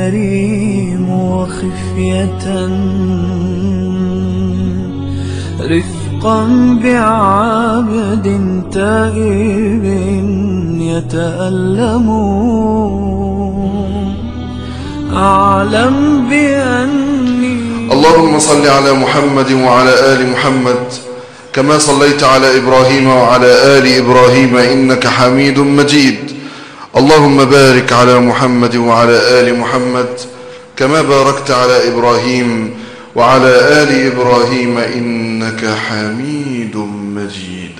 الكريم وخفية رفقا بعبد تائب يتألم أعلم بأني اللهم صل على محمد وعلى آل محمد كما صليت على إبراهيم وعلى آل إبراهيم إنك حميد مجيد اللهم بارك على محمد وعلى آل محمد كما باركت على إبراهيم وعلى آل إبراهيم إنك حميد مجيد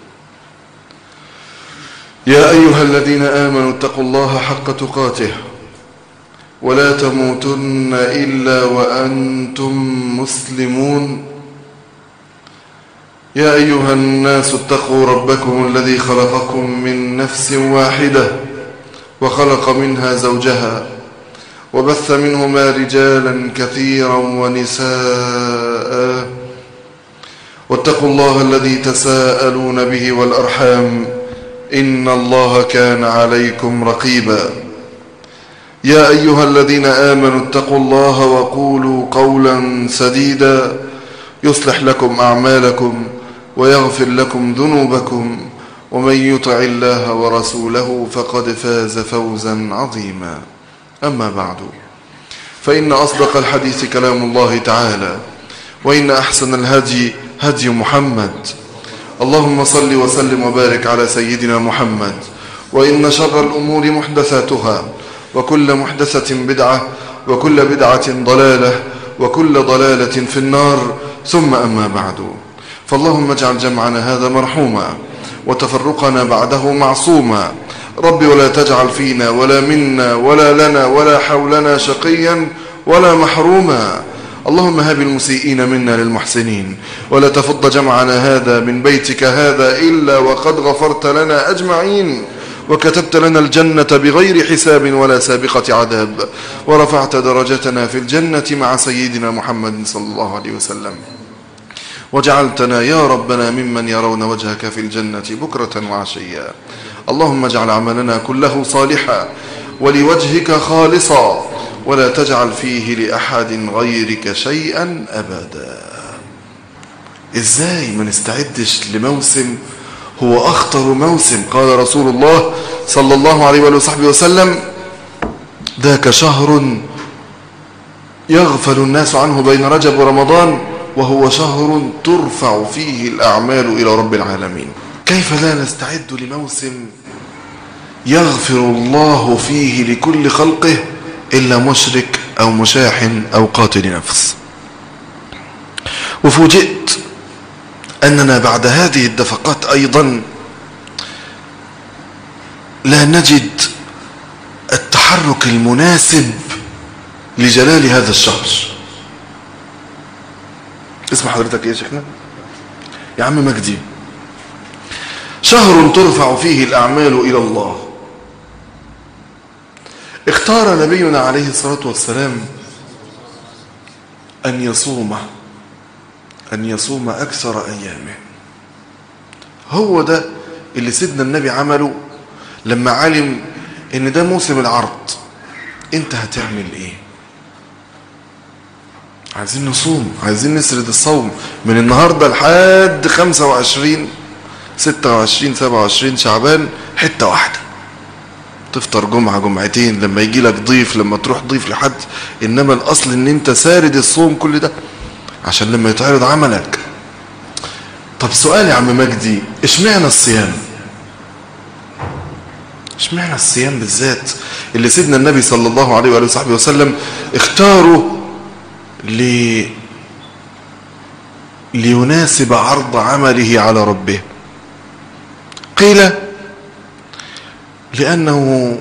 يا أيها الذين آمنوا اتقوا الله حق تقاته ولا تموتن إلا وأنتم مسلمون يا أيها الناس اتقوا ربكم الذي خلقكم من نفس واحدة وخلق منها زوجها وبث منهما رجالا كثيرا ونساء واتقوا الله الذي تساءلون به والأرحام إن الله كان عليكم رقيبا يا أيها الذين آمنوا اتقوا الله وقولوا قولا سديدا يصلح لكم أعمالكم ويغفر لكم ذنوبكم ومن يطع الله ورسوله فقد فاز فوزا عظيما أما بعد فإن أصدق الحديث كلام الله تعالى وإن أحسن الهدي هدي محمد اللهم صل وسلم وبارك على سيدنا محمد وإن شر الأمور محدثاتها وكل محدثة بدعة وكل بدعة ضلالة وكل ضلالة في النار ثم أما بعد فاللهم اجعل جمعنا هذا مرحوما وتفرقنا بعده معصوما رب ولا تجعل فينا ولا منا ولا لنا ولا حولنا شقيا ولا محروما اللهم هب المسيئين منا للمحسنين ولا تفض جمعنا هذا من بيتك هذا إلا وقد غفرت لنا أجمعين وكتبت لنا الجنة بغير حساب ولا سابقة عذاب ورفعت درجتنا في الجنة مع سيدنا محمد صلى الله عليه وسلم وجعلتنا يا ربنا ممن يرون وجهك في الجنة بكرة وعشيا اللهم اجعل عملنا كله صالحا ولوجهك خالصا ولا تجعل فيه لأحد غيرك شيئا أبدا إزاي ما نستعدش لموسم هو أخطر موسم قال رسول الله صلى الله عليه وآله وصحبه وسلم ذاك شهر يغفل الناس عنه بين رجب ورمضان وهو شهر ترفع فيه الأعمال إلى رب العالمين كيف لا نستعد لموسم يغفر الله فيه لكل خلقه إلا مشرك أو مشاحن أو قاتل نفس وفوجئت أننا بعد هذه الدفقات أيضا لا نجد التحرك المناسب لجلال هذا الشهر اسم حضرتك ايه يا شيخنا يا عم مجدي شهر ترفع فيه الأعمال إلى الله اختار نبينا عليه الصلاة والسلام أن يصوم أن يصوم أكثر أيامه هو ده اللي سيدنا النبي عمله لما علم ان ده موسم العرض انت هتعمل ايه عايزين نصوم عايزين نسرد الصوم من النهاردة لحد 25 26 27 شعبان حتة واحدة تفطر جمعة جمعتين لما يجي لك ضيف لما تروح ضيف لحد انما الاصل ان انت سارد الصوم كل ده عشان لما يتعرض عملك طب سؤال يا عم مجدي اشمعنى الصيام اشمعنى الصيام بالذات اللي سيدنا النبي صلى الله عليه وآله وصحبه وسلم اختاره ل... ليناسب عرض عمله على ربه قيل لأنه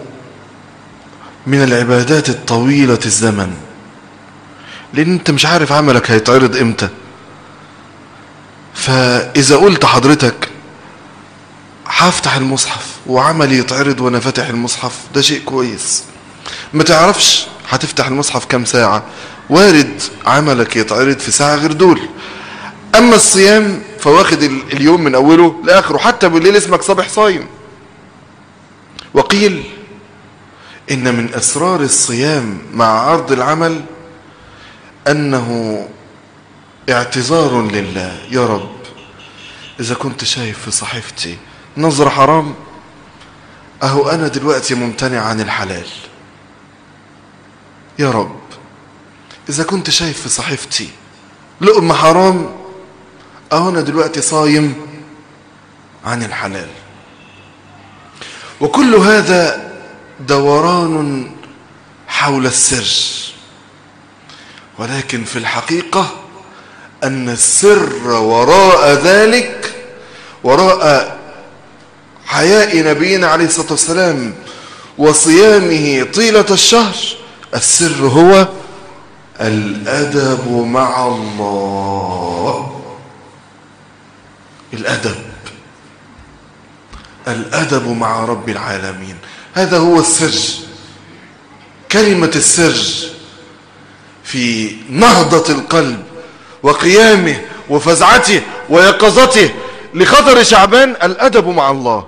من العبادات الطويلة الزمن لأن أنت مش عارف عملك هيتعرض إمتى فإذا قلت حضرتك هفتح المصحف وعملي يتعرض وانا فاتح المصحف ده شيء كويس ما تعرفش هتفتح المصحف كام ساعة وارد عملك يتعرض في ساعة غير دول اما الصيام فواخد اليوم من اوله لاخره حتى بالليل اسمك صبح صايم وقيل إن من أسرار الصيام مع عرض العمل أنه اعتذار لله يا رب إذا كنت شايف في صحيفتي نظرة حرام أهو أنا دلوقتي ممتنع عن الحلال يا رب إذا كنت شايف في صحيفتي لقمة حرام أهو أنا دلوقتي صايم عن الحلال وكل هذا دوران حول السر ولكن في الحقيقة أن السر وراء ذلك وراء حياء نبينا عليه الصلاة والسلام وصيامه طيلة الشهر السر هو الأدب مع الله الأدب الأدب مع رب العالمين هذا هو السر كلمة السر في نهضة القلب وقيامه وفزعته ويقظته لخطر شعبان الأدب مع الله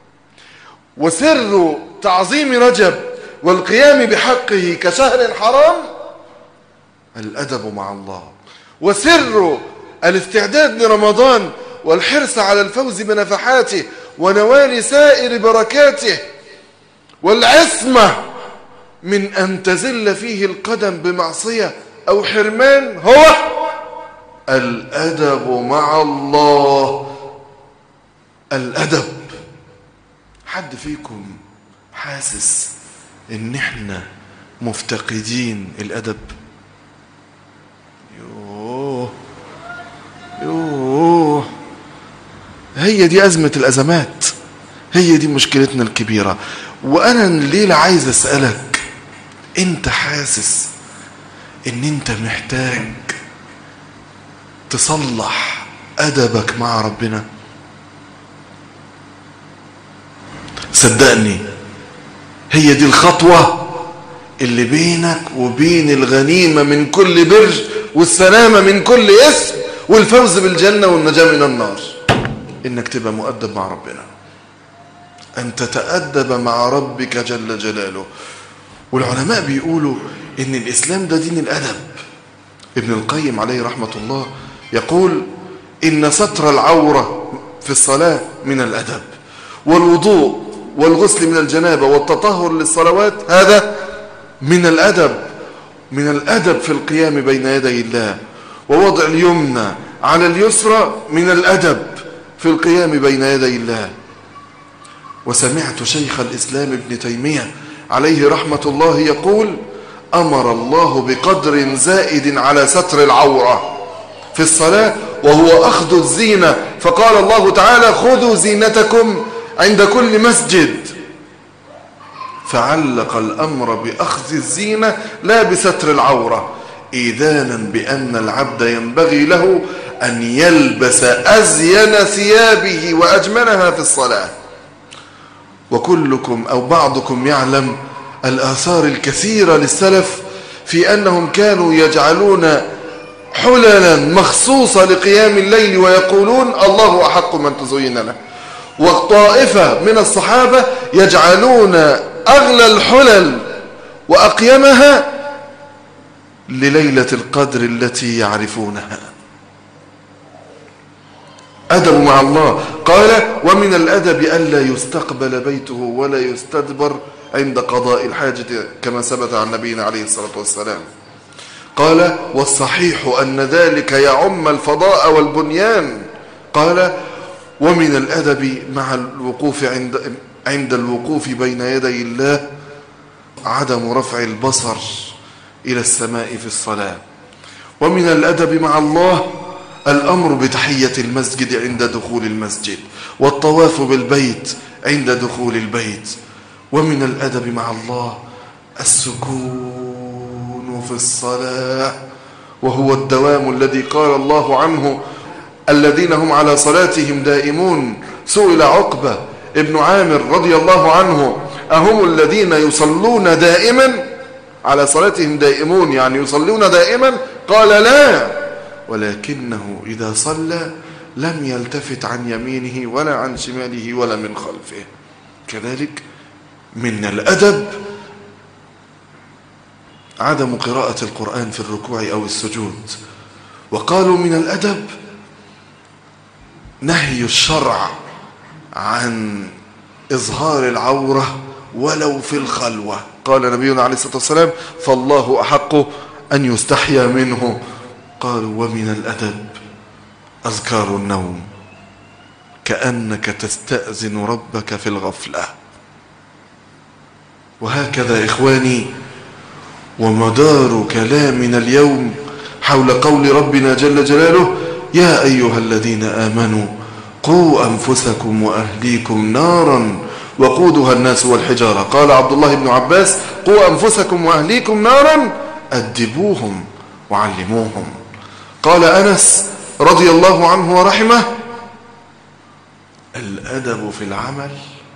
وسر تعظيم رجب والقيام بحقه كشهر حرام الأدب مع الله وسر الاستعداد لرمضان والحرص على الفوز بنفحاته ونوال سائر بركاته والعصمة من أن تزل فيه القدم بمعصية أو حرمان هو الأدب مع الله الأدب حد فيكم حاسس ان احنا مفتقدين الأدب يوه يوه هي دي أزمة الأزمات هي دي مشكلتنا الكبيرة وأنا الليلة عايز أسألك أنت حاسس أن أنت محتاج تصلح أدبك مع ربنا صدقني هي دي الخطوة اللي بينك وبين الغنيمة من كل بر والسلامة من كل اسم والفوز بالجنة والنجاة من النار انك تبقى مؤدب مع ربنا ان تتأدب مع ربك جل جلاله والعلماء بيقولوا ان الاسلام ده دين الادب ابن القيم عليه رحمة الله يقول ان ستر العورة في الصلاة من الادب والوضوء والغسل من الجنابة والتطهر للصلوات هذا من الأدب من الأدب في القيام بين يدي الله ووضع اليمنى على اليسرى من الأدب في القيام بين يدي الله وسمعت شيخ الإسلام ابن تيمية عليه رحمة الله يقول أمر الله بقدر زائد على ستر العورة في الصلاة وهو أخذ الزينة فقال الله تعالى خذوا زينتكم عند كل مسجد فعلق الأمر بأخذ الزينة لا بستر العورة إيذانا بأن العبد ينبغي له أن يلبس أزين ثيابه وأجملها في الصلاة وكلكم أو بعضكم يعلم الآثار الكثيرة للسلف في أنهم كانوا يجعلون حللا مخصوصة لقيام الليل ويقولون الله أحق من تزين له والطائفة من الصحابة يجعلون أغلى الحلل وأقيمها لليلة القدر التي يعرفونها أدب مع الله قال ومن الأدب ألا يستقبل بيته ولا يستدبر عند قضاء الحاجة كما ثبت عن نبينا عليه الصلاة والسلام قال والصحيح أن ذلك يعم الفضاء والبنيان قال ومن الأدب مع الوقوف عند عند الوقوف بين يدي الله عدم رفع البصر إلى السماء في الصلاة ومن الأدب مع الله الأمر بتحية المسجد عند دخول المسجد والطواف بالبيت عند دخول البيت ومن الأدب مع الله السكون في الصلاة وهو الدوام الذي قال الله عنه الذين هم على صلاتهم دائمون سئل عقبة ابن عامر رضي الله عنه أهم الذين يصلون دائما على صلاتهم دائمون يعني يصلون دائما قال لا ولكنه إذا صلى لم يلتفت عن يمينه ولا عن شماله ولا من خلفه كذلك من الأدب عدم قراءة القرآن في الركوع أو السجود وقالوا من الأدب نهي الشرع عن إظهار العورة ولو في الخلوة قال نبينا عليه الصلاة والسلام فالله أحق أن يستحيا منه قالوا ومن الأدب أذكار النوم كأنك تستأذن ربك في الغفلة وهكذا إخواني ومدار كلامنا اليوم حول قول ربنا جل جلاله يا أيها الذين آمنوا قوا أنفسكم وأهليكم نارا وقودها الناس والحجارة قال عبد الله بن عباس قوا أنفسكم وأهليكم نارا أدبوهم وعلموهم قال أنس رضي الله عنه ورحمه الأدب في العمل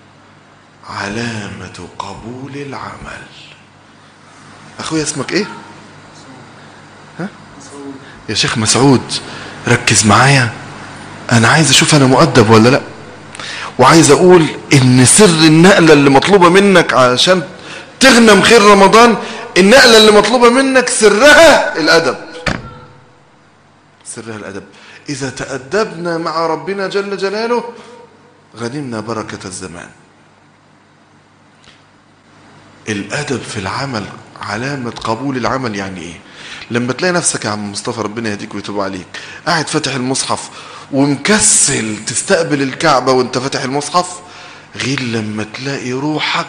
علامة قبول العمل أخويا اسمك إيه؟ ها؟ يا شيخ مسعود ركز معايا أنا عايز أشوف أنا مؤدب ولا لأ وعايز أقول إن سر النقلة اللي مطلوبة منك عشان تغنم خير رمضان النقلة اللي مطلوبة منك سرها الأدب سرها الأدب إذا تأدبنا مع ربنا جل جلاله غنمنا بركة الزمان الأدب في العمل علامة قبول العمل يعني إيه لما تلاقي نفسك يا عم مصطفى ربنا يهديك ويتوب عليك قاعد فاتح المصحف ومكسل تستقبل الكعبة وانت فاتح المصحف غير لما تلاقي روحك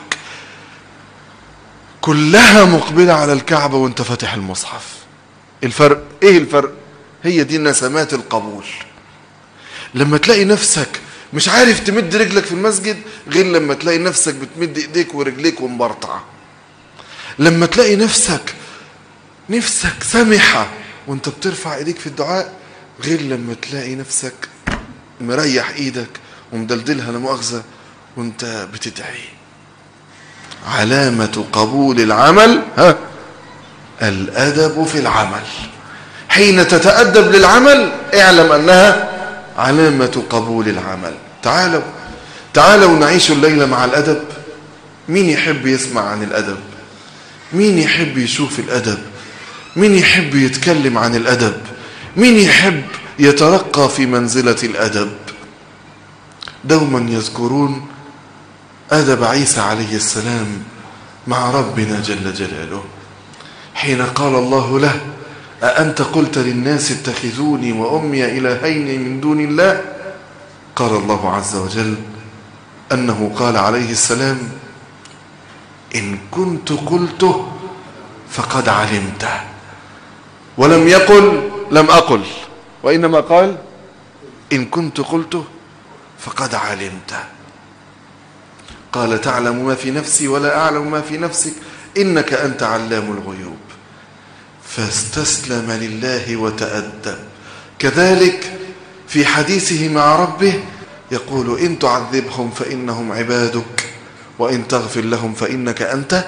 كلها مقبلة على الكعبة وانت فاتح المصحف الفرق ايه الفرق هي دي نسمات القبول لما تلاقي نفسك مش عارف تمد رجلك في المسجد غير لما تلاقي نفسك بتمد ايديك ورجليك ومبرطع لما تلاقي نفسك نفسك سمحة وانت بترفع ايديك في الدعاء غير لما تلاقي نفسك مريح ايدك ومدلدلها لمؤاخذة وانت بتدعي علامة قبول العمل ها الأدب في العمل حين تتأدب للعمل اعلم أنها علامة قبول العمل تعالوا تعالوا نعيش الليلة مع الأدب مين يحب يسمع عن الأدب مين يحب يشوف الأدب مين يحب يتكلم عن الأدب مين يحب يترقى في منزلة الأدب دوما يذكرون أدب عيسى عليه السلام مع ربنا جل جلاله حين قال الله له أأنت قلت للناس اتخذوني وأمي إلهين من دون الله قال الله عز وجل أنه قال عليه السلام إن كنت قلته فقد علمته ولم يقل لم أقل وإنما قال إن كنت قلته فقد علمته قال تعلم ما في نفسي ولا أعلم ما في نفسك إنك أنت علام الغيوب فاستسلم لله وتأدب كذلك في حديثه مع ربه يقول إن تعذبهم فإنهم عبادك وإن تغفر لهم فإنك أنت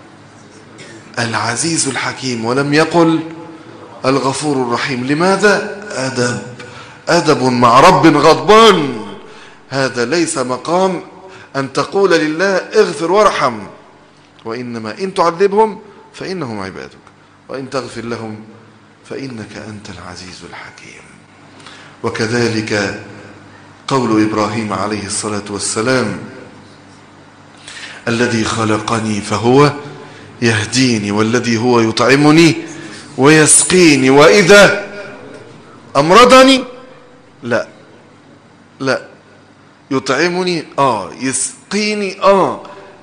العزيز الحكيم ولم يقل الغفور الرحيم لماذا أدب أدب مع رب غضبان هذا ليس مقام أن تقول لله اغفر وارحم وإنما إن تعذبهم فإنهم عبادك وإن تغفر لهم فإنك أنت العزيز الحكيم وكذلك قول إبراهيم عليه الصلاة والسلام الذي خلقني فهو يهديني والذي هو يطعمني ويسقيني وإذا أمرضني لا لا يطعمني آه يسقيني آه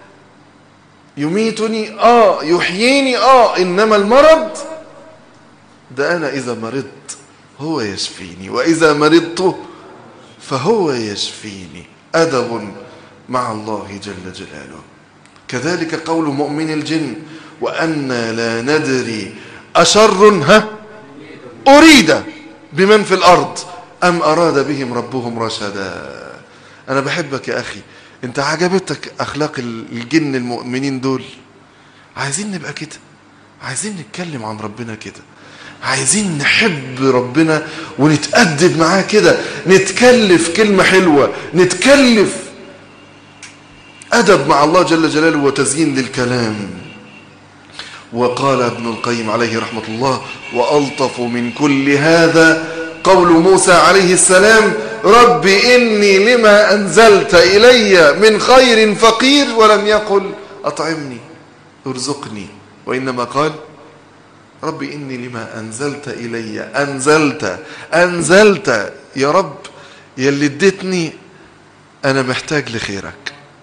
يميتني آه يحييني آه إنما المرض ده أنا إذا مرضت هو يشفيني وإذا مرضت فهو يشفيني أدب مع الله جل جلاله كذلك قول مؤمن الجن وأن لا ندري أشر ها أريد بمن في الأرض أم أراد بهم ربهم رشدا أنا بحبك يا أخي أنت عجبتك أخلاق الجن المؤمنين دول عايزين نبقى كده عايزين نتكلم عن ربنا كده عايزين نحب ربنا ونتأدب معاه كده نتكلف كلمة حلوة نتكلف أدب مع الله جل جلاله وتزيين للكلام وقال ابن القيم عليه رحمة الله وألطف من كل هذا قول موسى عليه السلام رب إني لما أنزلت إلي من خير فقير ولم يقل أطعمني ارزقني وإنما قال رب إني لما أنزلت إلي أنزلت أنزلت يا رب يلي اديتني أنا محتاج لخيرك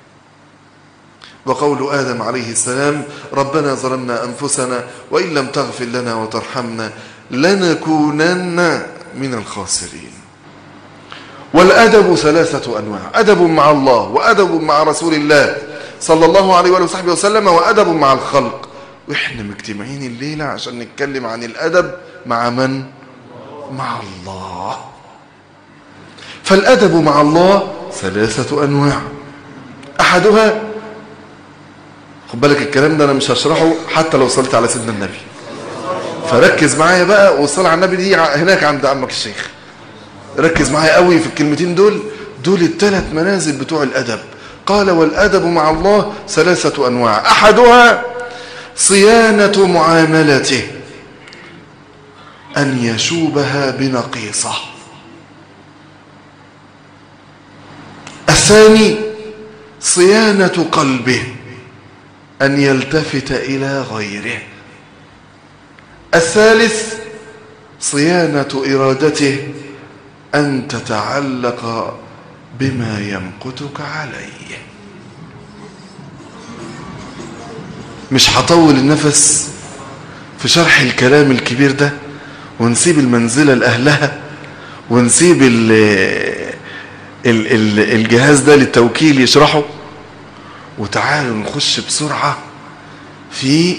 وقول آدم عليه السلام ربنا ظلمنا أنفسنا وإن لم تغفر لنا وترحمنا لنكونن من الخاسرين والأدب ثلاثة أنواع أدب مع الله وأدب مع رسول الله صلى الله عليه وآله وصحبه وسلم وأدب مع الخلق وإحنا مجتمعين الليلة عشان نتكلم عن الأدب مع من؟ مع الله فالأدب مع الله ثلاثة أنواع أحدها خد بالك الكلام ده أنا مش هشرحه حتى لو صليت على سيدنا النبي فركز معايا بقى والصلاة على النبي دي هناك عند عمك الشيخ ركز معايا قوي في الكلمتين دول دول الثلاث منازل بتوع الأدب قال والأدب مع الله ثلاثة أنواع أحدها صيانة معاملته أن يشوبها بنقيصة الثاني صيانة قلبه أن يلتفت إلى غيره الثالث صيانة إرادته أن تتعلق بما يمقتك عليه مش هطول النفس في شرح الكلام الكبير ده ونسيب المنزلة لأهلها ونسيب ال ال ال الجهاز ده للتوكيل يشرحه وتعالوا نخش بسرعة في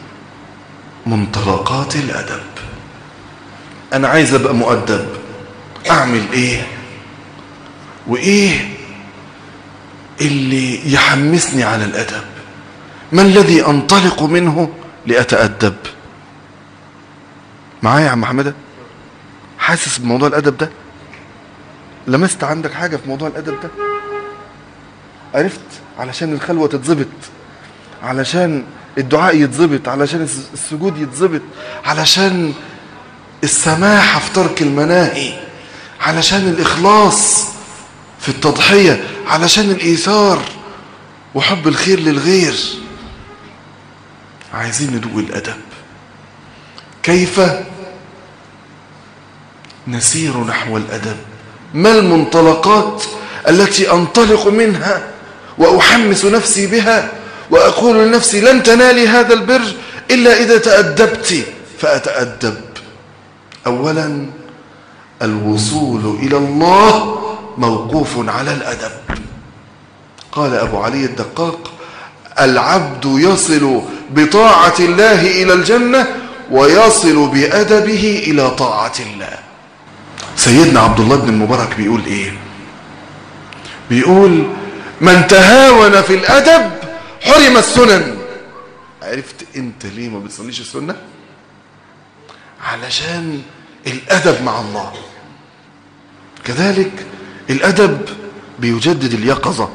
منطلقات الأدب أنا عايز أبقى مؤدب أعمل إيه وإيه اللي يحمسني على الأدب ما الذي أنطلق منه لأتأدب معايا يا عم حماده حاسس بموضوع الأدب ده لمست عندك حاجة في موضوع الأدب ده عرفت علشان الخلوة تتظبط علشان الدعاء يتظبط علشان السجود يتظبط علشان السماحة في ترك المناهي علشان الإخلاص في التضحية علشان الإيثار وحب الخير للغير عايزين ندوق الأدب كيف نسير نحو الأدب ما المنطلقات التي أنطلق منها وأحمس نفسي بها وأقول لنفسي لن تنالي هذا البر إلا إذا تأدبت فأتأدب أولا الوصول إلى الله موقوف على الأدب قال أبو علي الدقاق العبد يصل بطاعة الله إلى الجنة ويصل بأدبه إلى طاعة الله سيدنا عبد الله بن المبارك بيقول إيه بيقول من تهاون في الأدب حرم السنن عرفت انت ليه ما بتصليش السنة علشان الأدب مع الله كذلك الأدب بيجدد اليقظة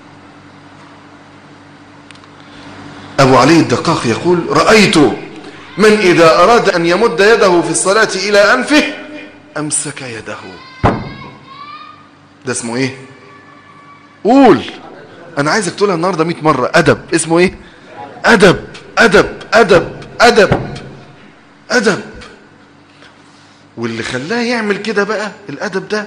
أبو علي الدقاق يقول رأيت من إذا أراد أن يمد يده في الصلاة إلى أنفه أمسك يده ده اسمه إيه قول أنا عايزك تقولها النهاردة مئة مرة أدب اسمه إيه أدب أدب أدب أدب أدب واللي خلاه يعمل كده بقى الأدب ده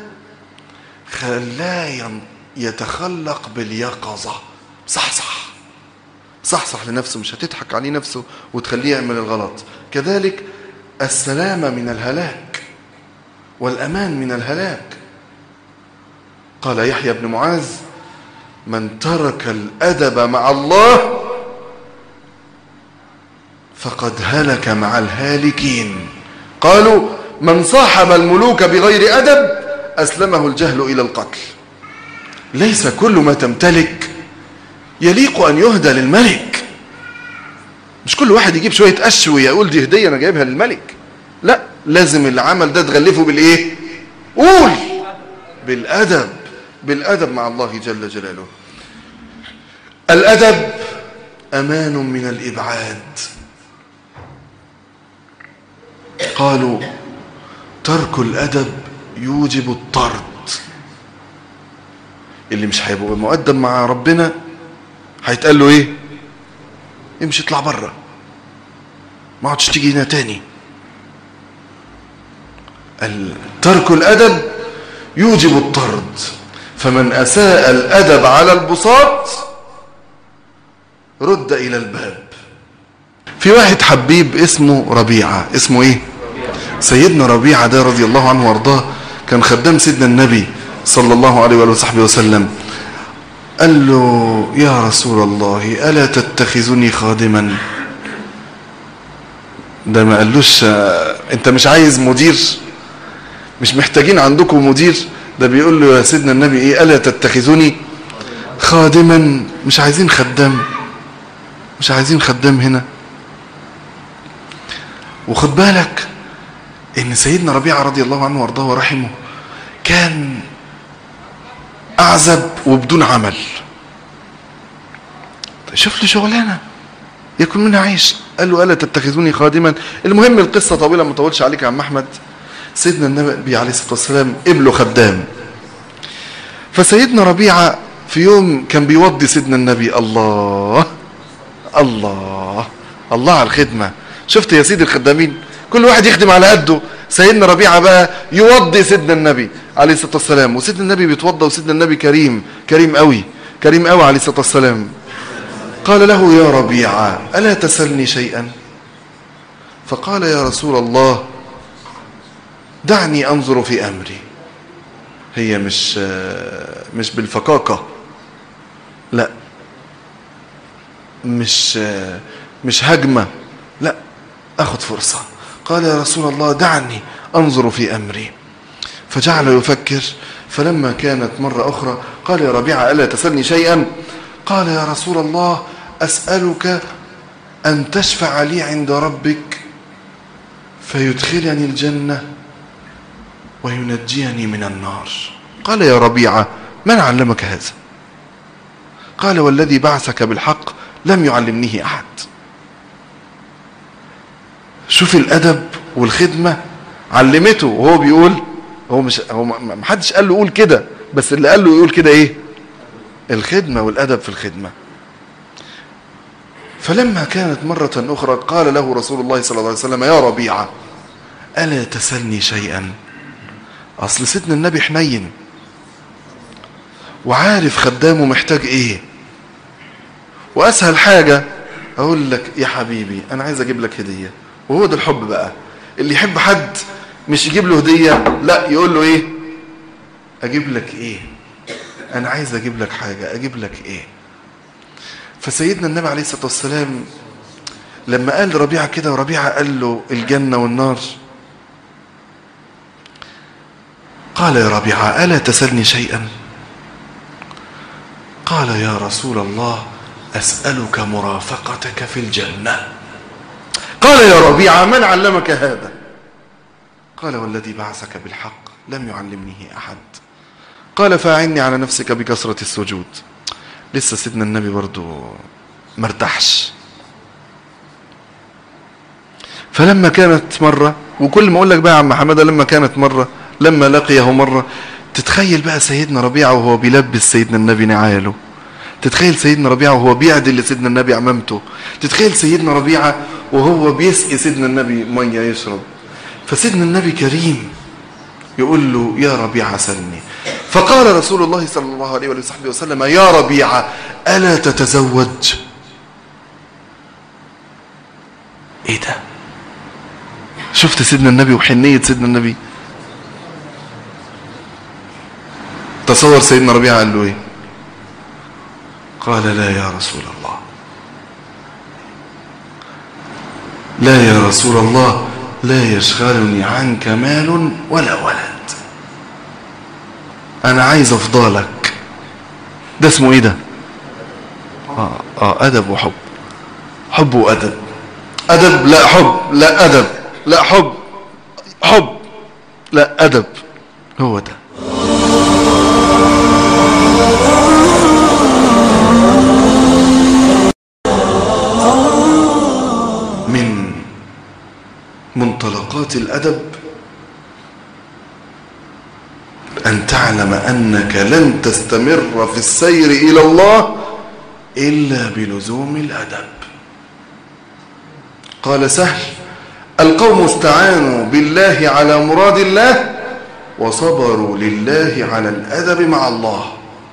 خلاه يتخلق باليقظة صح صح صح صح لنفسه مش هتضحك عليه نفسه وتخليه يعمل الغلط كذلك السلامة من الهلاك والأمان من الهلاك قال يحيى بن معاذ من ترك الأدب مع الله فقد هلك مع الهالكين قالوا من صاحب الملوك بغير أدب أسلمه الجهل إلى القتل ليس كل ما تمتلك يليق أن يهدى للملك مش كل واحد يجيب شوية قش ويقول دي هدية أنا جايبها للملك لا لازم العمل ده تغلفه بالإيه قول بالأدب بالأدب مع الله جل جلاله الأدب أمان من الإبعاد قالوا ترك الأدب يوجب الطرد اللي مش هيبقى مؤدب مع ربنا هيتقال له ايه امشي اطلع بره ما عادش تيجي هنا تاني ال- ترك الأدب يوجب الطرد فمن أساء الأدب على البساط رد إلى الباب في واحد حبيب اسمه ربيعة اسمه ايه سيدنا ربيعة ده رضي الله عنه وارضاه كان خدام سيدنا النبي صلى الله عليه وآله وصحبه وسلم قال له يا رسول الله ألا تتخذني خادما ده ما قالوش آه، انت مش عايز مدير مش محتاجين عندكم مدير ده بيقول له يا سيدنا النبي ايه ألا تتخذني خادما مش عايزين خدام مش عايزين خدام هنا وخد بالك ان سيدنا ربيعه رضي الله عنه وارضاه ورحمه كان اعزب وبدون عمل شوف له شغلانه يكون منها عيش قال له الا تتخذوني خادما المهم القصه طويله ما اطولش عليك يا عم احمد سيدنا النبي عليه الصلاه والسلام قبله خدام فسيدنا ربيعه في يوم كان بيوضي سيدنا النبي الله الله الله على الخدمة شفت يا سيدي الخدامين كل واحد يخدم على قده سيدنا ربيعة بقى يوضي سيدنا النبي عليه الصلاة والسلام وسيدنا النبي بيتوضى وسيدنا النبي كريم كريم قوي كريم قوي عليه الصلاة والسلام قال له يا ربيعة ألا تسلني شيئا فقال يا رسول الله دعني أنظر في أمري هي مش مش بالفقاقة لا مش مش هجمة لا أخذ فرصة قال يا رسول الله دعني أنظر في أمري فجعل يفكر فلما كانت مرة أخرى قال يا ربيعة ألا تسألني شيئا قال يا رسول الله أسألك أن تشفع لي عند ربك فيدخلني الجنة وينجيني من النار قال يا ربيعة من علمك هذا قال والذي بعثك بالحق لم يعلمنيه أحد شوف الأدب والخدمة علمته وهو بيقول هو مش هو ما ما حدش قال له قول كده بس اللي قال له يقول كده ايه الخدمة والأدب في الخدمة فلما كانت مرة أخرى قال له رسول الله صلى الله عليه وسلم يا ربيعة ألا تسلني شيئا أصل سيدنا النبي حنين وعارف خدامه محتاج ايه واسهل حاجة اقول لك يا حبيبي انا عايز اجيب لك هدية وهو ده الحب بقى اللي يحب حد مش يجيب له هدية لا يقول له ايه اجيب لك ايه انا عايز اجيب لك حاجة اجيب لك ايه فسيدنا النبي عليه الصلاة والسلام لما قال ربيعة كده وربيعة قال له الجنة والنار قال يا ربيعة ألا تسألني شيئا قال يا رسول الله أسألك مرافقتك في الجنة قال يا ربيعة من علمك هذا قال والذي بعثك بالحق لم يعلمنيه أحد قال فأعني على نفسك بكثرة السجود لسه سيدنا النبي برضو مرتاحش فلما كانت مرة وكل ما أقول لك بقى يا عم حمادة لما كانت مرة لما لقيه مرة تتخيل بقى سيدنا ربيعة وهو بيلبس سيدنا النبي نعاله تتخيل سيدنا ربيعة وهو بيعدل لسيدنا النبي عمامته تتخيل سيدنا ربيعة وهو بيسقي سيدنا النبي مية يشرب فسيدنا النبي كريم يقول له يا ربيعة سلني فقال رسول الله صلى الله عليه وصحبه وسلم يا ربيعة ألا تتزوج ايه ده شفت سيدنا النبي وحنية سيدنا النبي تصور سيدنا ربيعة قال له ايه قال لا يا رسول الله لا يا رسول الله لا يشغلني عنك مال ولا ولد انا عايز افضلك ده اسمه ايه ده اه, آه ادب وحب حب وادب ادب لا حب لا ادب لا حب حب لا ادب هو ده من منطلقات الأدب أن تعلم أنك لن تستمر في السير إلى الله إلا بلزوم الأدب قال سهل القوم استعانوا بالله على مراد الله وصبروا لله على الأدب مع الله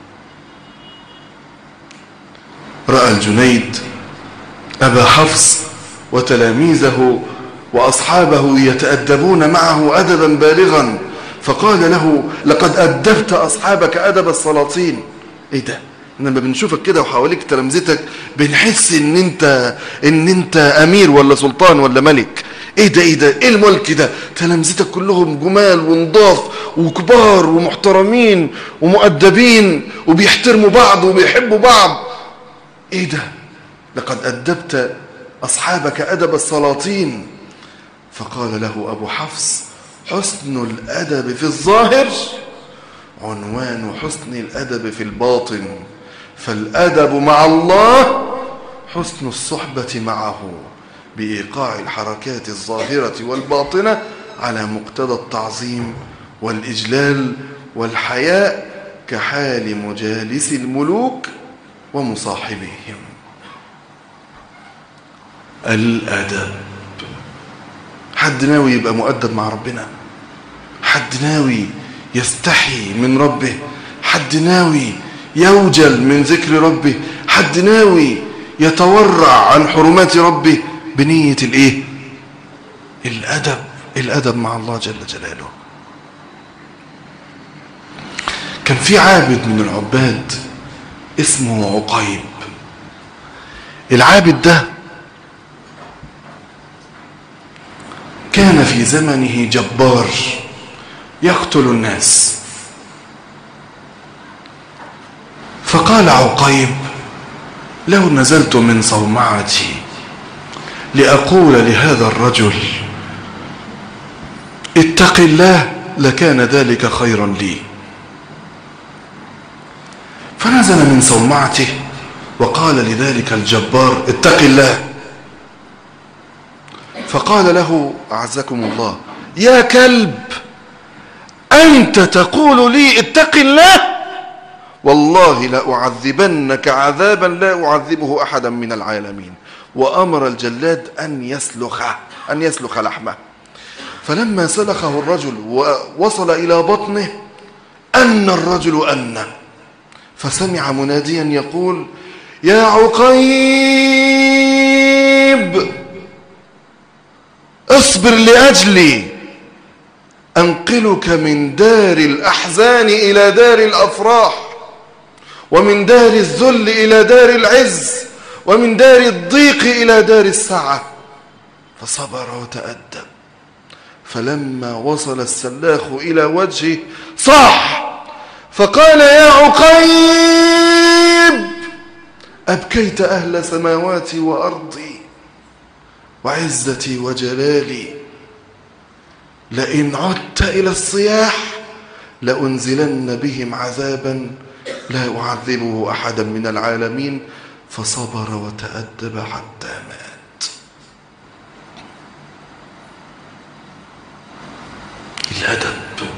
رأى الجنيد أبا حفص وتلاميذه وأصحابه يتأدبون معه أدبا بالغا فقال له لقد أدبت أصحابك أدب السلاطين إيه ده لما بنشوفك كده وحواليك تلامذتك بنحس ان انت ان انت امير ولا سلطان ولا ملك ايه ده ايه ده ايه الملك ده تلامذتك كلهم جمال ونضاف وكبار ومحترمين ومؤدبين وبيحترموا بعض وبيحبوا بعض ايه ده لقد أدبت أصحابك أدب السلاطين فقال له أبو حفص حسن الأدب في الظاهر عنوان حسن الأدب في الباطن فالأدب مع الله حسن الصحبة معه بإيقاع الحركات الظاهرة والباطنة على مقتضى التعظيم والإجلال والحياء كحال مجالس الملوك ومصاحبيهم الأدب حد ناوي يبقى مؤدب مع ربنا حد ناوي يستحي من ربه حد ناوي يوجل من ذكر ربه حد ناوي يتورع عن حرمات ربه بنية الايه الأدب الأدب مع الله جل جلاله كان في عابد من العباد اسمه عقيب العابد ده كان في زمنه جبار يقتل الناس فقال عقيب لو نزلت من صومعتي لأقول لهذا الرجل اتق الله لكان ذلك خيرا لي فنزل من صومعته وقال لذلك الجبار اتق الله فقال له أعزكم الله يا كلب أنت تقول لي اتق الله والله لأعذبنك عذابا لا أعذبه أحدا من العالمين وأمر الجلاد أن يسلخ أن يسلخ لحمه فلما سلخه الرجل ووصل إلى بطنه أن الرجل أن فسمع مناديا يقول يا عقيب اصبر لأجلي أنقلك من دار الأحزان إلى دار الأفراح ومن دار الذل إلى دار العز ومن دار الضيق إلى دار السعة فصبر وتأدب فلما وصل السلاخ إلى وجهه صاح فقال يا عقيب أبكيت أهل سماواتي وأرضي وعزتي وجلالي لئن عدت إلى الصياح لأنزلن بهم عذابا لا أعذبه أحدا من العالمين فصبر وتأدب حتى مات الأدب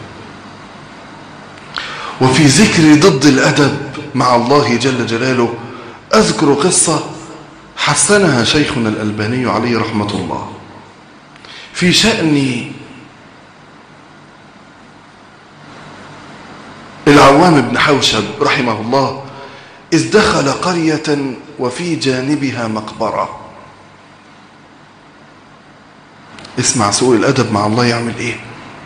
وفي ذكر ضد الأدب مع الله جل جلاله أذكر قصة حسنها شيخنا الألباني عليه رحمة الله في شأن العوام بن حوشب رحمه الله إذ دخل قرية وفي جانبها مقبرة اسمع سوء الأدب مع الله يعمل إيه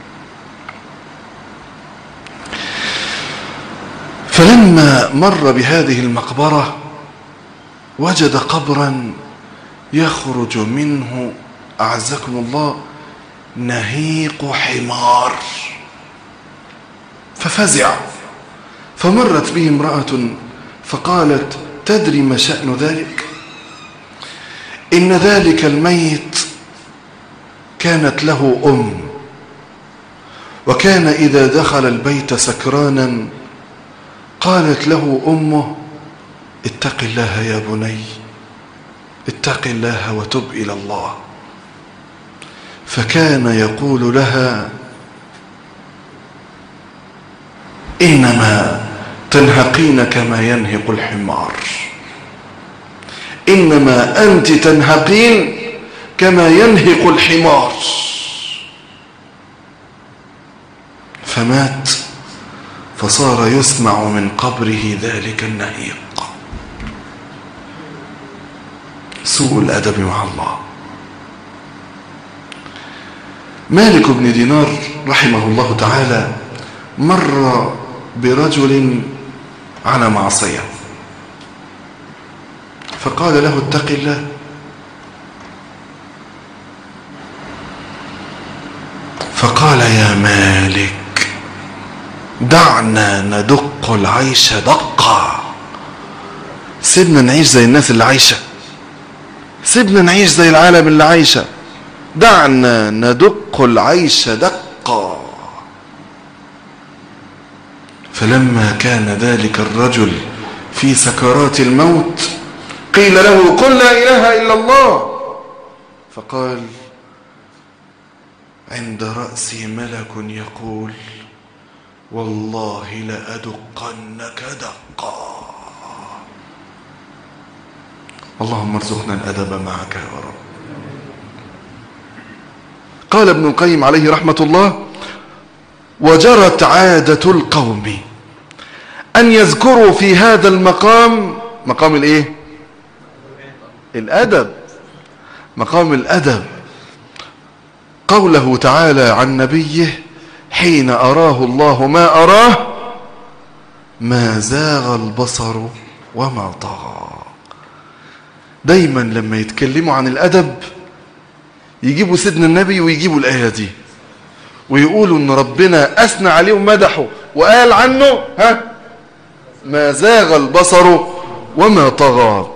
فلما مر بهذه المقبرة وجد قبرا يخرج منه أعزكم الله نهيق حمار ففزع فمرت به امرأة فقالت تدري ما شأن ذلك إن ذلك الميت كانت له أم وكان إذا دخل البيت سكرانا قالت له أمه اتق الله يا بني اتق الله وتب إلى الله فكان يقول لها إنما تنهقين كما ينهق الحمار إنما أنت تنهقين كما ينهق الحمار فمات فصار يسمع من قبره ذلك النهيق سوء الأدب مع الله مالك بن دينار رحمه الله تعالى مر برجل على معصية فقال له اتق الله فقال يا مالك دعنا ندق العيش دقا سيبنا نعيش زي الناس اللي عايشة سيبنا نعيش زي العالم اللي عايشة دعنا ندق العيش دقا فلما كان ذلك الرجل في سكرات الموت قيل له قل لا إله إلا الله فقال عند رأسي ملك يقول والله لأدقنك دقا اللهم ارزقنا الأدب معك يا رب قال ابن القيم عليه رحمة الله وجرت عادة القوم أن يذكروا في هذا المقام مقام الايه الأدب مقام الأدب قوله تعالى عن نبيه حين أراه الله ما أراه ما زاغ البصر وما طغى دايما لما يتكلموا عن الأدب يجيبوا سيدنا النبي ويجيبوا الآية دي ويقولوا ان ربنا أثنى عليه ومدحه وقال عنه ها ما زاغ البصر وما طغى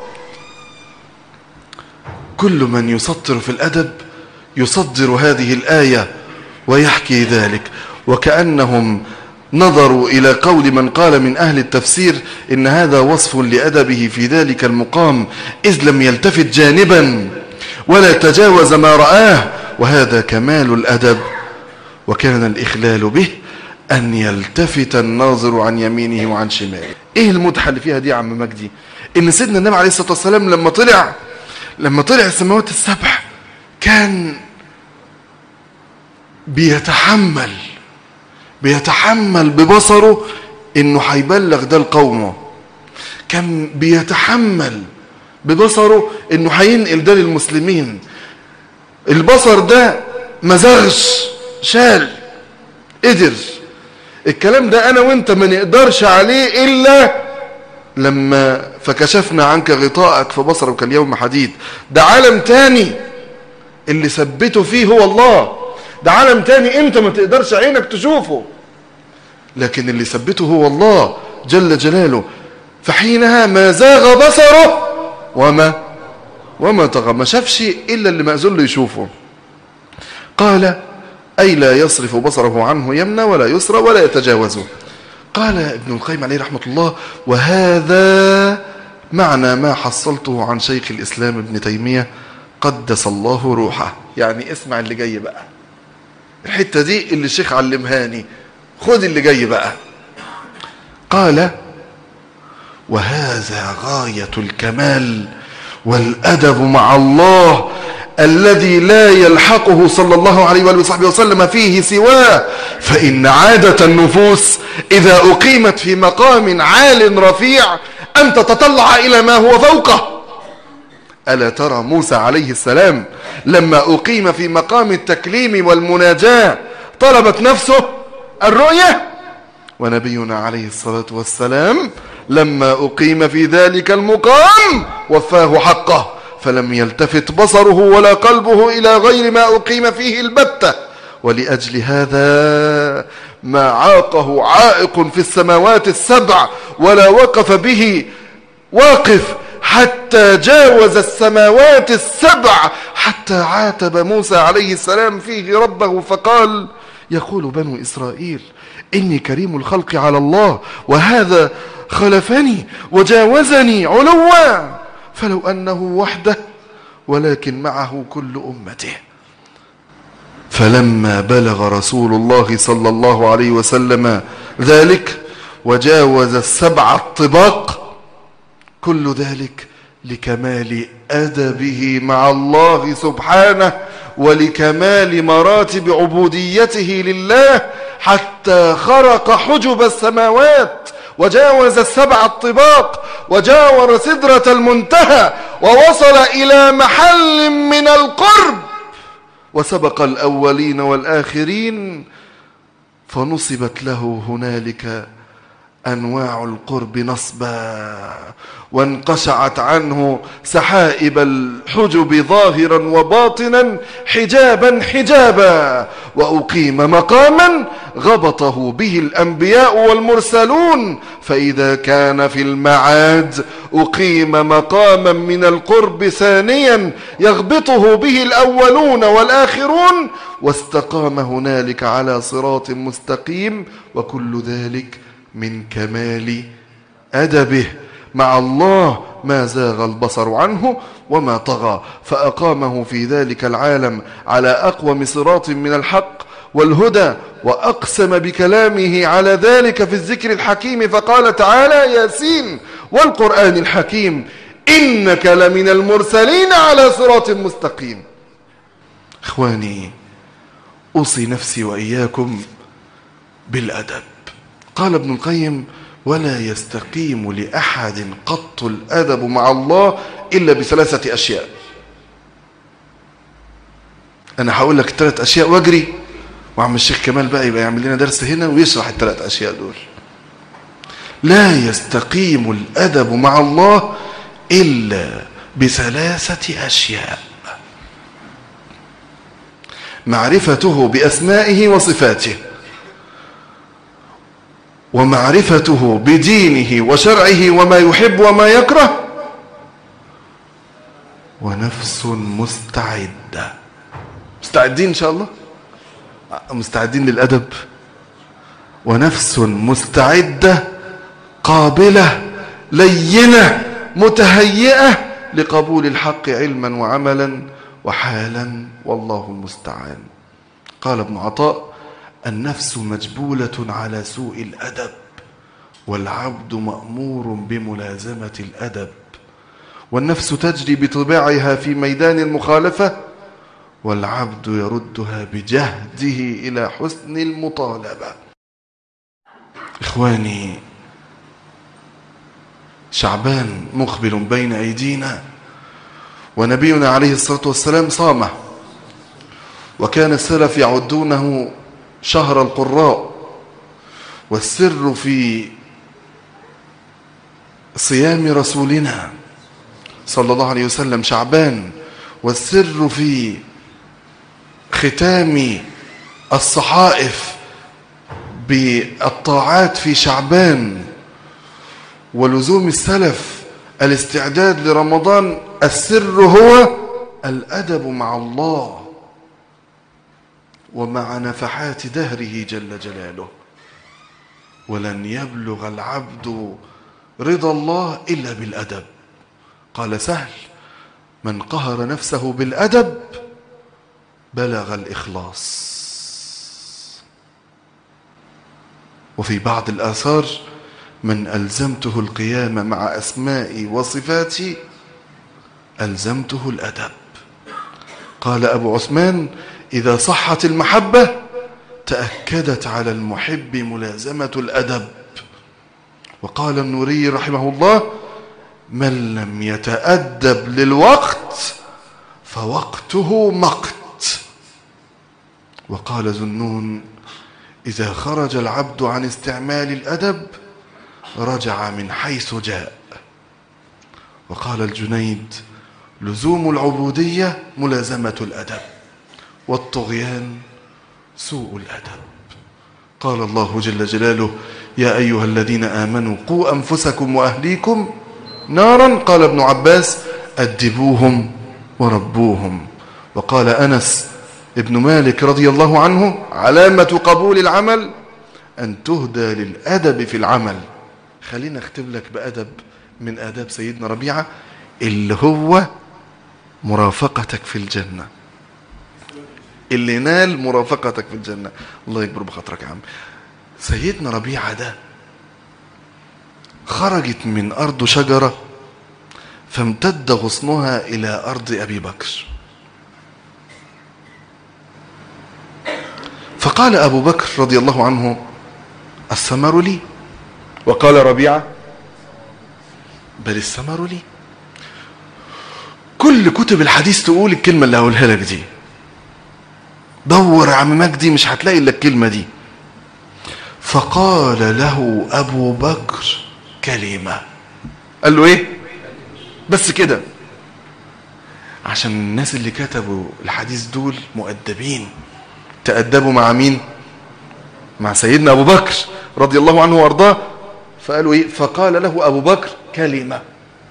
كل من يسطر في الأدب يصدر هذه الآية ويحكي ذلك وكأنهم نظروا إلى قول من قال من أهل التفسير إن هذا وصف لأدبه في ذلك المقام إذ لم يلتفت جانبا ولا تجاوز ما رآه وهذا كمال الأدب وكان الإخلال به أن يلتفت الناظر عن يمينه وعن شماله إيه المدحة اللي فيها دي يا عم مجدي إن سيدنا النبي عليه الصلاة والسلام لما طلع لما طلع السماوات السبع كان بيتحمل بيتحمل ببصره انه هيبلغ ده لقومه كان بيتحمل ببصره انه هينقل ده للمسلمين البصر ده مزغش شال قدر الكلام ده انا وانت ما نقدرش عليه الا لما فكشفنا عنك غطاءك فبصرك اليوم حديد ده عالم تاني اللي ثبته فيه هو الله ده عالم تاني انت ما تقدرش عينك تشوفه لكن اللي ثبته هو الله جل جلاله فحينها ما زاغ بصره وما وما طغى ما شافش الا اللي مأذون له يشوفه قال اي لا يصرف بصره عنه يمنى ولا يسرى ولا يتجاوزه قال ابن القيم عليه رحمة الله وهذا معنى ما حصلته عن شيخ الإسلام ابن تيمية قدس الله روحه يعني اسمع اللي جاي بقى الحتة دي اللي الشيخ علمهاني خد اللي جاي بقى قال وهذا غاية الكمال والأدب مع الله الذي لا يلحقه صلى الله عليه وآله وصحبه وسلم فيه سواه فإن عادة النفوس إذا أقيمت في مقام عال رفيع أن تتطلع إلى ما هو فوقه ألا ترى موسى عليه السلام لما أقيم في مقام التكليم والمناجاة طلبت نفسه الرؤية ونبينا عليه الصلاة والسلام لما أقيم في ذلك المقام وفاه حقه فلم يلتفت بصره ولا قلبه إلى غير ما أقيم فيه البتة ولأجل هذا ما عاقه عائق في السماوات السبع ولا وقف به واقف حتى جاوز السماوات السبع حتى عاتب موسى عليه السلام فيه ربه فقال يقول بنو إسرائيل إني كريم الخلق على الله وهذا خلفني وجاوزني علوا فلو أنه وحده ولكن معه كل أمته فلما بلغ رسول الله صلى الله عليه وسلم ذلك وجاوز السبع الطباق كل ذلك لكمال أدبه مع الله سبحانه ولكمال مراتب عبوديته لله حتى خرق حجب السماوات وجاوز السبع الطباق وجاور سدرة المنتهى ووصل إلى محل من القرب وسبق الأولين والآخرين فنصبت له هنالك أنواع القرب نصبا وانقشعت عنه سحائب الحجب ظاهرا وباطنا حجابا حجابا وأقيم مقاما غبطه به الأنبياء والمرسلون فإذا كان في المعاد أقيم مقاما من القرب ثانيا يغبطه به الأولون والآخرون واستقام هنالك على صراط مستقيم وكل ذلك من كمال أدبه مع الله ما زاغ البصر عنه وما طغى فأقامه في ذلك العالم على أقوم صراط من الحق والهدى وأقسم بكلامه على ذلك في الذكر الحكيم فقال تعالى ياسين والقرآن الحكيم إنك لمن المرسلين على صراط مستقيم إخواني أوصي نفسي وإياكم بالأدب قال ابن القيم ولا يستقيم لأحد قط الأدب مع الله إلا بثلاثة أشياء أنا هقول لك الثلاث أشياء واجري وعم الشيخ كمال بقى يبقى يعمل لنا درس هنا ويشرح الثلاث أشياء دول لا يستقيم الأدب مع الله إلا بثلاثة أشياء معرفته بأسمائه وصفاته ومعرفته بدينه وشرعه وما يحب وما يكره ونفس مستعدة مستعدين إن شاء الله مستعدين للأدب ونفس مستعدة قابلة لينة متهيئة لقبول الحق علما وعملا وحالا والله المستعان قال ابن عطاء النفس مجبولة على سوء الأدب والعبد مأمور بملازمة الأدب والنفس تجري بطباعها في ميدان المخالفة والعبد يردها بجهده إلى حسن المطالبة إخواني شعبان مقبل بين أيدينا ونبينا عليه الصلاة والسلام صامه وكان السلف يعدونه شهر القراء والسر في صيام رسولنا صلى الله عليه وسلم شعبان والسر في ختام الصحائف بالطاعات في شعبان ولزوم السلف الاستعداد لرمضان السر هو الأدب مع الله ومع نفحات دهره جل جلاله ولن يبلغ العبد رضا الله إلا بالأدب قال سهل من قهر نفسه بالأدب بلغ الإخلاص وفي بعض الآثار من ألزمته القيام مع أسمائي وصفاتي ألزمته الأدب قال أبو عثمان إذا صحت المحبة تأكدت على المحب ملازمة الأدب وقال النوري رحمه الله من لم يتأدب للوقت فوقته مقت وقال ذنون إذا خرج العبد عن استعمال الأدب رجع من حيث جاء وقال الجنيد لزوم العبودية ملازمة الأدب والطغيان سوء الأدب قال الله جل جلاله يا أيها الذين آمنوا قوا أنفسكم وأهليكم نارا قال ابن عباس أدبوهم وربوهم وقال أنس ابن مالك رضي الله عنه علامة قبول العمل أن تهدى للأدب في العمل خلينا اختم لك بأدب من آداب سيدنا ربيعة اللي هو مرافقتك في الجنة اللي نال مرافقتك في الجنة الله يكبر بخاطرك يا عم سيدنا ربيعة ده خرجت من أرض شجرة فامتد غصنها إلى أرض أبي بكر فقال أبو بكر رضي الله عنه الثمر لي وقال ربيعة بل الثمر لي كل كتب الحديث تقول الكلمة اللي هقولها لك دي دور يا عم مجدي مش هتلاقي الا الكلمة دي فقال له أبو بكر كلمة قال له ايه بس كده عشان الناس اللي كتبوا الحديث دول مؤدبين تأدبوا مع مين مع سيدنا أبو بكر رضي الله عنه وارضاه فقالوا ايه فقال له أبو بكر كلمة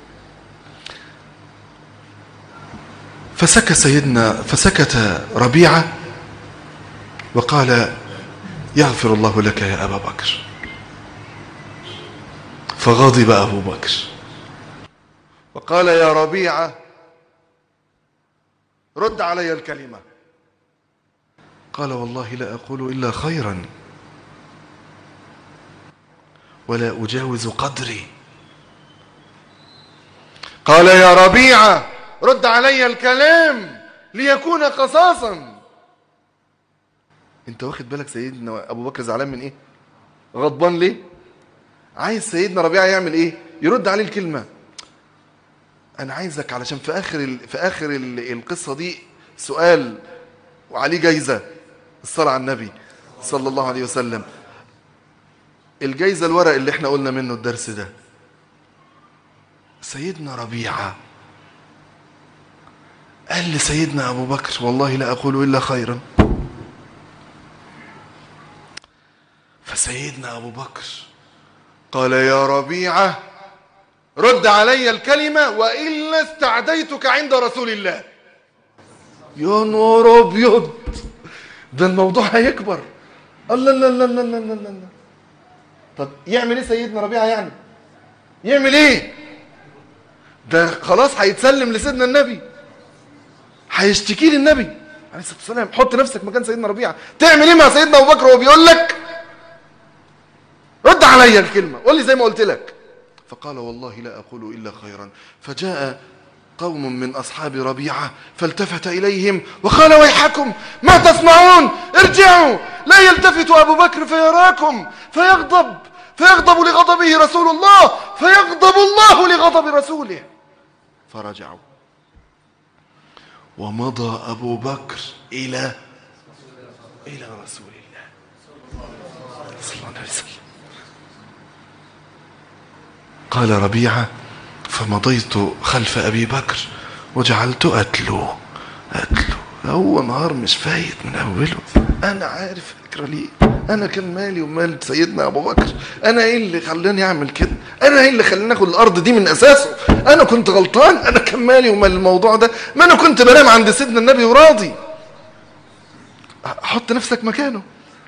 فسكت سيدنا فسكت ربيعة وقال يغفر الله لك يا أبا بكر فغضب أبو بكر وقال يا ربيعة رد علي الكلمة قال والله لا أقول إلا خيرا ولا أجاوز قدري قال يا ربيعة رد علي الكلام ليكون قصاصا انت واخد بالك سيدنا ابو بكر زعلان من ايه غضبان ليه عايز سيدنا ربيعه يعمل ايه يرد عليه الكلمه انا عايزك علشان في اخر ال... في اخر ال... القصه دي سؤال وعليه جايزه الصلاه على النبي صلى الله عليه وسلم الجايزه الورق اللي احنا قلنا منه الدرس ده سيدنا ربيعه قال لسيدنا ابو بكر والله لا اقول الا خيرا فسيدنا أبو بكر قال يا ربيعة رد علي الكلمة وإلا استعديتك عند رسول الله يا نور أبيض ده الموضوع هيكبر الله الله الله الله الله الله الله طب يعمل ايه سيدنا ربيعة يعني يعمل ايه ده خلاص هيتسلم لسيدنا النبي هيشتكي للنبي عليه الصلاه والسلام حط نفسك مكان سيدنا ربيعه تعمل ايه مع سيدنا ابو بكر وهو بيقول لك رد علي الكلمة قول لي زي ما قلت لك فقال والله لا أقول إلا خيرا فجاء قوم من أصحاب ربيعة فالتفت إليهم وقال ويحكم ما تصنعون ارجعوا لا يلتفت أبو بكر فيراكم فيغضب فيغضب لغضبه رسول الله فيغضب الله لغضب رسوله فرجعوا ومضى أبو بكر إلى إلى رسول الله صلى الله عليه وسلم قال ربيعة فمضيت خلف أبي بكر وجعلت أتلو أتلو هو نهار مش فايت من أوله أنا عارف فكرة ليه أنا كان مالي ومال سيدنا أبو بكر أنا إيه اللي خلاني أعمل كده أنا إيه اللي خلاني أخد الأرض دي من أساسه أنا كنت غلطان أنا كان مالي ومال الموضوع ده ما أنا كنت بنام عند سيدنا النبي وراضي حط نفسك مكانه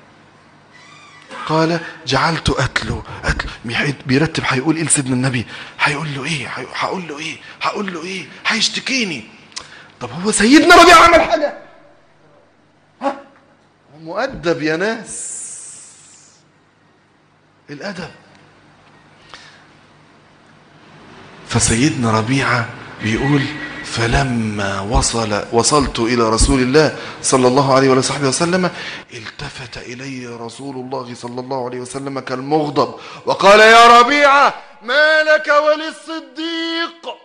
قال جعلت أتلو أتلو بيرتب هيقول إيه لسيدنا النبي هيقول له إيه هقول له إيه هقول له إيه هيشتكيني طب هو سيدنا ربيع عمل حاجة ها مؤدب يا ناس الأدب فسيدنا ربيعة بيقول فلما وصل وصلت إلى رسول الله صلى الله عليه وصحبه وسلم التفت إلي رسول الله صلى الله عليه وسلم كالمغضب وقال يا ربيعة ما لك وللصديق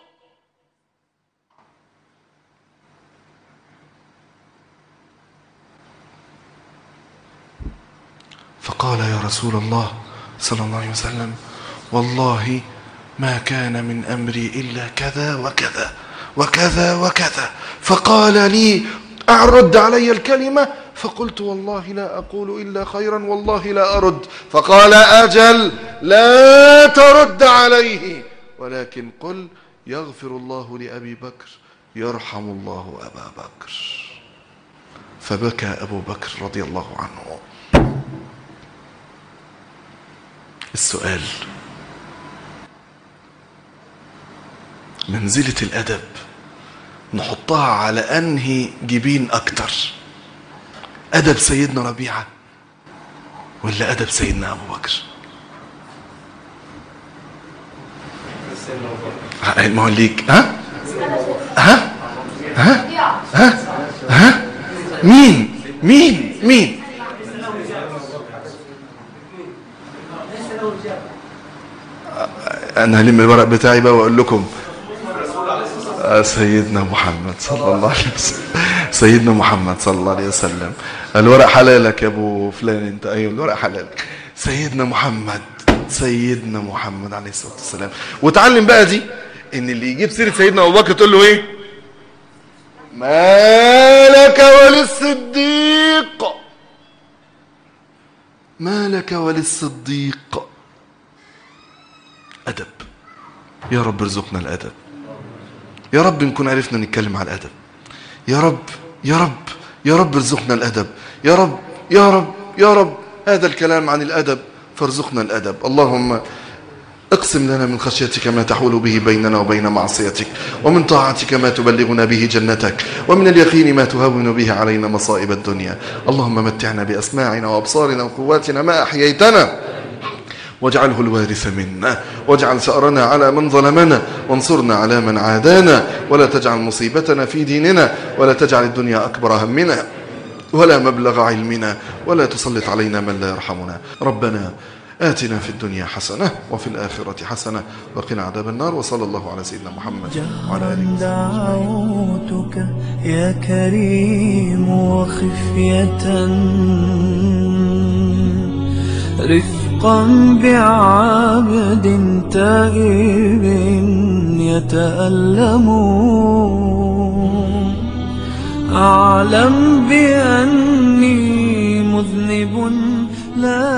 فقال يا رسول الله صلى الله عليه وسلم والله ما كان من أمري إلا كذا وكذا وكذا وكذا فقال لي أعرد علي الكلمة فقلت والله لا أقول إلا خيرا والله لا أرد فقال أجل لا ترد عليه ولكن قل يغفر الله لأبي بكر يرحم الله أبا بكر فبكى أبو بكر رضي الله عنه السؤال منزلة الأدب نحطها على أنهي جبين أكتر أدب سيدنا ربيعة ولا أدب سيدنا أبو بكر ها، ما هو ليك ها ها ها ها ها مين مين مين انا هلم الورق بتاعي بقى واقول لكم آه، سيدنا محمد صلى الله عليه وسلم سيدنا محمد صلى الله عليه وسلم الورق حلالك يا ابو فلان انت ايوه الورق حلالك سيدنا محمد سيدنا محمد عليه الصلاه والسلام وتعلم بقى دي ان اللي يجيب سيره سيدنا ابو بكر تقول له ايه ما لك وللصديق ما لك وللصديق أدب يا رب ارزقنا الأدب يا رب نكون عرفنا نتكلم على الأدب يا رب يا رب يا رب ارزقنا الأدب يا رب يا رب يا رب هذا الكلام عن الأدب فارزقنا الأدب اللهم اقسم لنا من خشيتك ما تحول به بيننا وبين معصيتك ومن طاعتك ما تبلغنا به جنتك ومن اليقين ما تهون به علينا مصائب الدنيا اللهم متعنا بأسماعنا وأبصارنا وقواتنا ما أحييتنا واجعله الوارث منا واجعل ثأرنا على من ظلمنا وانصرنا على من عادانا ولا تجعل مصيبتنا في ديننا ولا تجعل الدنيا أكبر همنا ولا مبلغ علمنا ولا تسلط علينا من لا يرحمنا ربنا آتنا في الدنيا حسنة وفي الآخرة حسنة وقنا عذاب النار وصلى الله على سيدنا محمد وعلى آله جهرا وصحبه دعوتك يا كريم وخفية رفقا بعبد تائب يتألم أعلم بأني مذنب لا